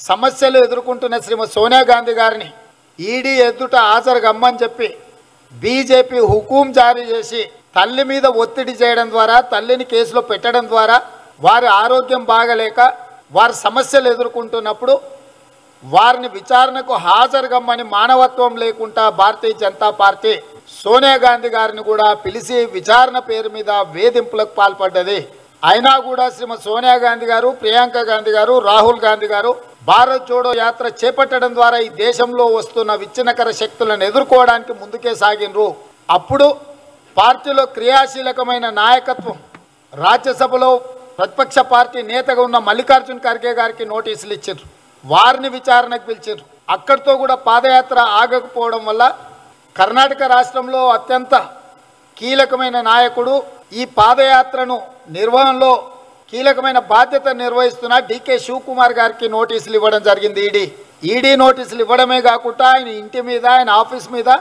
సమస్యలు ఎదుర్కొంటున్న శ్రీమతి సోనియా గాంధీ గారిని ఈడీ ఎదుట హాజరు గమ్మని చెప్పి బీజేపీ హుకుం జారీ చేసి తల్లి మీద ఒత్తిడి చేయడం ద్వారా తల్లిని కేసులో పెట్టడం ద్వారా వారి ఆరోగ్యం బాగలేక వారి సమస్యలు ఎదుర్కొంటున్నప్పుడు వారిని విచారణకు హాజరుగమ్మని మానవత్వం లేకుండా భారతీయ జనతా పార్టీ సోనియా గాంధీ గారిని కూడా పిలిచి విచారణ పేరు మీద వేధింపులకు పాల్పడ్డది అయినా కూడా శ్రీమతి సోనియా గాంధీ గారు ప్రియాంక గాంధీ గారు రాహుల్ గాంధీ గారు భారత్ జోడో యాత్ర చేపట్టడం ద్వారా ఈ దేశంలో వస్తున్న విచ్ఛిన్నకర శక్తులను ఎదుర్కోవడానికి ముందుకే సాగినరు అప్పుడు పార్టీలో క్రియాశీలకమైన నాయకత్వం రాజ్యసభలో ప్రతిపక్ష పార్టీ నేతగా ఉన్న మల్లికార్జున్ ఖర్గే గారికి నోటీసులు ఇచ్చారు వారిని విచారణకు పిలిచారు అక్కడితో కూడా పాదయాత్ర ఆగకపోవడం వల్ల కర్ణాటక రాష్ట్రంలో అత్యంత కీలకమైన నాయకుడు ఈ పాదయాత్రను నిర్వహణలో కీలకమైన బాధ్యత నిర్వహిస్తున్న డికే శివకుమార్ గారికి నోటీసులు ఇవ్వడం జరిగింది ఈడీ ఈడీ నోటీసులు ఇవ్వడమే కాకుండా ఆయన ఇంటి మీద ఆయన ఆఫీస్ మీద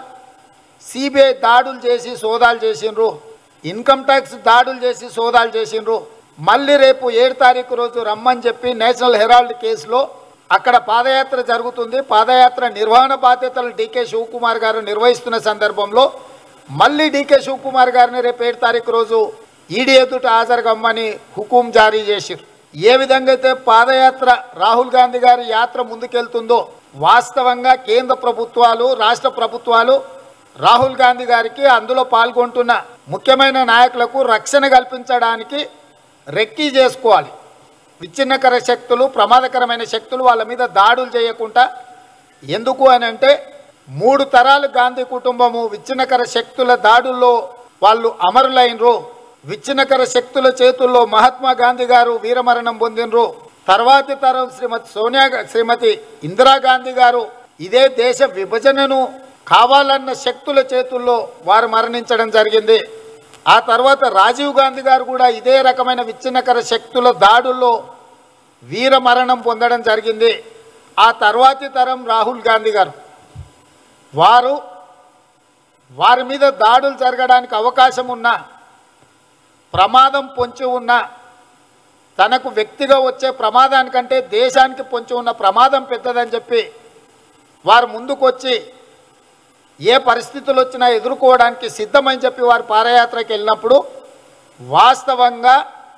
సిబిఐ దాడులు చేసి సోదాలు చేసిండ్రు ఇన్కమ్ ట్యాక్స్ దాడులు చేసి సోదాలు చేసిండ్రు మళ్ళీ రేపు ఏడు తారీఖు రోజు రమ్మని చెప్పి నేషనల్ హెరాల్డ్ కేసులో అక్కడ పాదయాత్ర జరుగుతుంది పాదయాత్ర నిర్వహణ బాధ్యతలు డీకే శివకుమార్ గారు నిర్వహిస్తున్న సందర్భంలో మళ్ళీ డీకే శివకుమార్ గారిని రేపు ఏడు తారీఖు రోజు ఈడీ ఎదుట హాజరుగమ్మని హుకుం జారీ చేసిరు ఏ విధంగా అయితే పాదయాత్ర రాహుల్ గాంధీ గారి యాత్ర ముందుకెళ్తుందో వాస్తవంగా కేంద్ర ప్రభుత్వాలు రాష్ట్ర ప్రభుత్వాలు రాహుల్ గాంధీ గారికి అందులో పాల్గొంటున్న ముఖ్యమైన నాయకులకు రక్షణ కల్పించడానికి రెక్కీ చేసుకోవాలి విచ్ఛిన్నకర శక్తులు ప్రమాదకరమైన శక్తులు వాళ్ళ మీద దాడులు చేయకుండా ఎందుకు అని అంటే మూడు తరాలు గాంధీ కుటుంబము విచ్ఛిన్నకర శక్తుల దాడుల్లో వాళ్ళు అమరులైనరు విచ్ఛిన్నకర శక్తుల చేతుల్లో మహాత్మా గాంధీ గారు వీరమరణం పొందినరు తర్వాతి తరం శ్రీమతి సోనియా గా- శ్రీమతి ఇందిరాగాంధీ గారు ఇదే దేశ విభజనను కావాలన్న శక్తుల చేతుల్లో వారు మరణించడం జరిగింది ఆ తర్వాత రాజీవ్ గాంధీ గారు కూడా ఇదే రకమైన విచ్ఛిన్నకర శక్తుల దాడుల్లో వీర మరణం పొందడం జరిగింది ఆ తర్వాతి తరం రాహుల్ గాంధీ గారు వారు వారి మీద దాడులు జరగడానికి అవకాశం ఉన్నా ప్రమాదం పొంచి ఉన్న తనకు వ్యక్తిగా వచ్చే ప్రమాదానికంటే దేశానికి పొంచి ఉన్న ప్రమాదం పెద్దదని చెప్పి వారు ముందుకు వచ్చి ఏ పరిస్థితులు వచ్చినా ఎదుర్కోవడానికి సిద్ధమని చెప్పి వారు పాదయాత్రకి వెళ్ళినప్పుడు వాస్తవంగా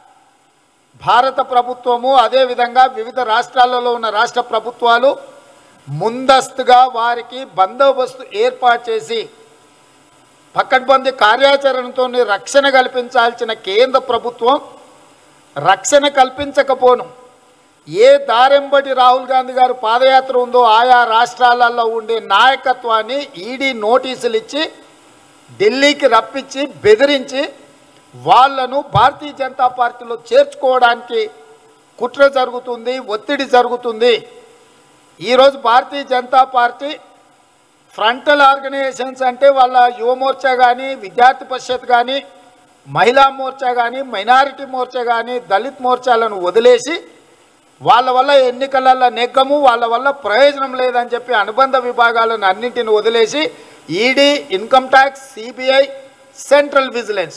భారత ప్రభుత్వము అదేవిధంగా వివిధ రాష్ట్రాలలో ఉన్న రాష్ట్ర ప్రభుత్వాలు ముందస్తుగా వారికి బందోబస్తు ఏర్పాటు చేసి పకడ్బందీ కార్యాచరణతో రక్షణ కల్పించాల్సిన కేంద్ర ప్రభుత్వం రక్షణ కల్పించకపోను ఏ దారెంబటి రాహుల్ గాంధీ గారు పాదయాత్ర ఉందో ఆయా రాష్ట్రాలలో ఉండే నాయకత్వాన్ని ఈడీ నోటీసులు ఇచ్చి ఢిల్లీకి రప్పించి బెదిరించి వాళ్ళను భారతీయ జనతా పార్టీలో చేర్చుకోవడానికి కుట్ర జరుగుతుంది ఒత్తిడి జరుగుతుంది ఈరోజు Bharatiya Janata Party frontal organisations అంటే వాళ్ళ యువ మోర్చా కానీ విద్యార్థి పరిషత్ కానీ మహిళా మోర్చా కానీ మైనారిటీ మోర్చా కానీ దళిత్ మోర్చాలను వదిలేసి వాళ్ళ వల్ల ఎన్నికలలో నెగ్గము వాళ్ళ వల్ల ప్రయోజనం లేదని చెప్పి అనుబంధ విభాగాలను అన్నింటిని వదిలేసి ED income tax CBI central vigilance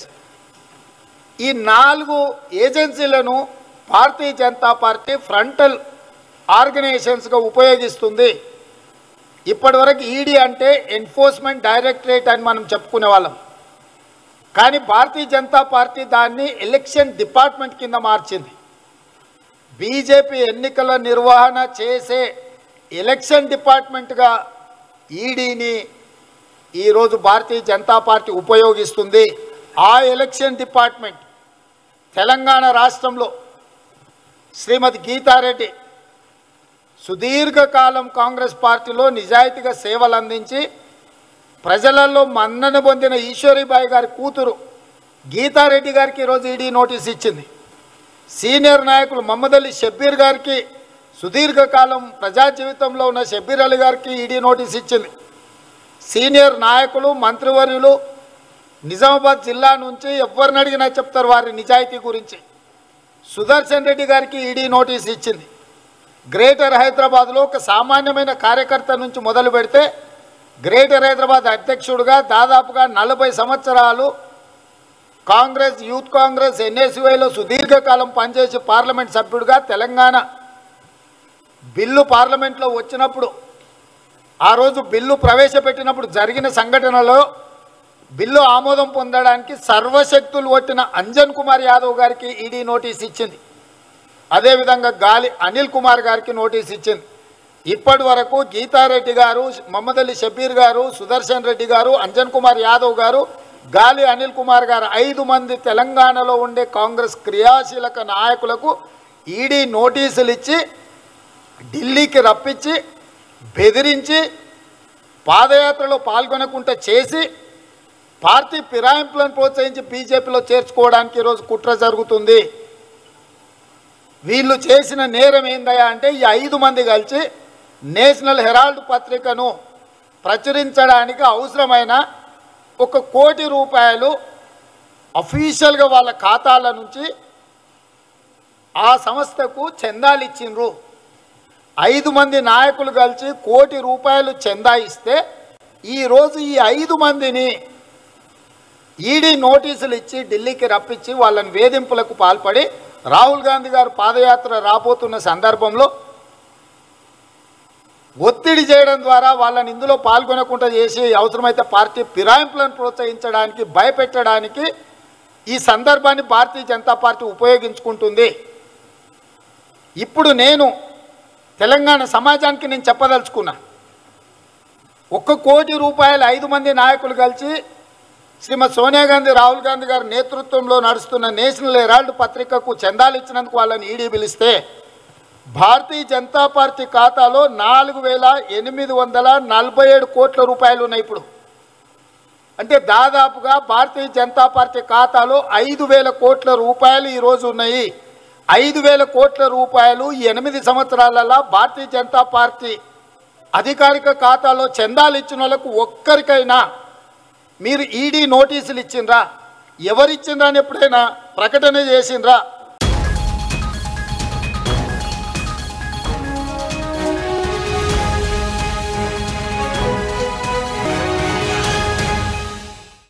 ఈ నాలుగు ఏజెన్సీలను భారతీయ జనతా పార్టీ ఫ్రంటల్ ఆర్గనైజేషన్స్గా ఉపయోగిస్తుంది ఇప్పటివరకు ఈడీ అంటే ఎన్ఫోర్స్మెంట్ డైరెక్టరేట్ అని మనం చెప్పుకునే వాళ్ళం కానీ భారతీయ జనతా పార్టీ దాన్ని ఎలక్షన్ డిపార్ట్మెంట్ కింద మార్చింది బీజేపీ ఎన్నికల నిర్వహణ చేసే ఎలక్షన్ డిపార్ట్మెంట్గా ఈడీని ఈరోజు భారతీయ జనతా పార్టీ ఉపయోగిస్తుంది ఆ ఎలక్షన్ డిపార్ట్మెంట్ తెలంగాణ రాష్ట్రంలో శ్రీమతి గీతారెడ్డి సుదీర్ఘకాలం కాంగ్రెస్ పార్టీలో నిజాయితీగా సేవలు అందించి ప్రజలలో మన్నన పొందిన ఈశ్వరీబాయి గారి కూతురు గీతారెడ్డి గారికి ఈరోజు ఈడీ నోటీస్ ఇచ్చింది సీనియర్ నాయకులు మహమ్మద్ అలీ షబ్బీర్ గారికి సుదీర్ఘకాలం ప్రజా జీవితంలో ఉన్న షబ్బీర్ అలీ గారికి ఈడీ నోటీస్ ఇచ్చింది సీనియర్ నాయకులు మంత్రివర్యులు నిజామాబాద్ జిల్లా నుంచి ఎవరిని అడిగినా చెప్తారు వారి నిజాయితీ గురించి సుదర్శన్ రెడ్డి గారికి ఈడీ నోటీస్ ఇచ్చింది గ్రేటర్ హైదరాబాద్లో ఒక సామాన్యమైన కార్యకర్త నుంచి మొదలు పెడితే గ్రేటర్ హైదరాబాద్ అధ్యక్షుడిగా దాదాపుగా నలభై సంవత్సరాలు కాంగ్రెస్ యూత్ కాంగ్రెస్ ఎన్ఎస్యుఐలో సుదీర్ఘకాలం పనిచేసి పార్లమెంట్ సభ్యుడిగా తెలంగాణ బిల్లు పార్లమెంట్లో వచ్చినప్పుడు ఆ రోజు బిల్లు ప్రవేశపెట్టినప్పుడు జరిగిన సంఘటనలో బిల్లు ఆమోదం పొందడానికి సర్వశక్తులు కొట్టిన అంజన్ కుమార్ యాదవ్ గారికి ఈడీ నోటీస్ ఇచ్చింది అదేవిధంగా గాలి అనిల్ కుమార్ గారికి నోటీస్ ఇచ్చింది ఇప్పటి వరకు గీతారెడ్డి గారు మహమ్మద్ అలీ షబీర్ గారు సుదర్శన్ రెడ్డి గారు అంజన్ కుమార్ యాదవ్ గారు గాలి అనిల్ కుమార్ గారు ఐదు మంది తెలంగాణలో ఉండే కాంగ్రెస్ క్రియాశీలక నాయకులకు ఈడీ నోటీసులు ఇచ్చి ఢిల్లీకి రప్పించి బెదిరించి పాదయాత్రలో పాల్గొనకుండా చేసి పార్టీ ఫిరాయింపులను ప్రోత్సహించి బీజేపీలో చేర్చుకోవడానికి ఈరోజు కుట్ర జరుగుతుంది వీళ్ళు చేసిన నేరం ఏందయ్యా అంటే ఈ ఐదు మంది కలిసి నేషనల్ హెరాల్డ్ పత్రికను ప్రచురించడానికి అవసరమైన ఒక కోటి రూపాయలు అఫీషియల్గా వాళ్ళ ఖాతాల నుంచి ఆ సంస్థకు చందాలు ఇచ్చిండ్రు ఐదు మంది నాయకులు కలిసి కోటి రూపాయలు చందా ఇస్తే ఈరోజు ఈ ఐదు మందిని ఈడీ నోటీసులు ఇచ్చి ఢిల్లీకి రప్పించి వాళ్ళని వేధింపులకు పాల్పడి రాహుల్ గాంధీ గారు పాదయాత్ర రాబోతున్న సందర్భంలో ఒత్తిడి చేయడం ద్వారా వాళ్ళని ఇందులో పాల్గొనకుండా చేసి అవసరమైతే పార్టీ ఫిరాయింపులను ప్రోత్సహించడానికి భయపెట్టడానికి ఈ సందర్భాన్ని భారతీయ జనతా పార్టీ ఉపయోగించుకుంటుంది ఇప్పుడు నేను తెలంగాణ సమాజానికి నేను చెప్పదలుచుకున్నా ఒక్క కోటి రూపాయలు ఐదు మంది నాయకులు కలిసి శ్రీమతి సోనియా గాంధీ రాహుల్ గాంధీ గారి నేతృత్వంలో నడుస్తున్న నేషనల్ హెరాల్డ్ పత్రికకు చందాలు ఇచ్చినందుకు వాళ్ళని ఈడీ పిలిస్తే భారతీయ జనతా పార్టీ ఖాతాలో నాలుగు వేల ఎనిమిది వందల నలభై ఏడు కోట్ల రూపాయలు ఉన్నాయి ఇప్పుడు అంటే దాదాపుగా భారతీయ జనతా పార్టీ ఖాతాలో ఐదు వేల కోట్ల రూపాయలు ఈరోజు ఉన్నాయి ఐదు వేల కోట్ల రూపాయలు ఈ ఎనిమిది సంవత్సరాలలో భారతీయ జనతా పార్టీ అధికారిక ఖాతాలో చందాలు ఇచ్చిన వాళ్ళకు ఒక్కరికైనా మీరు ఈడీ నోటీసులు ఇచ్చిండ్రా ఎవరిచ్చిండ్రా అని ఎప్పుడైనా ప్రకటన చేసిండ్రా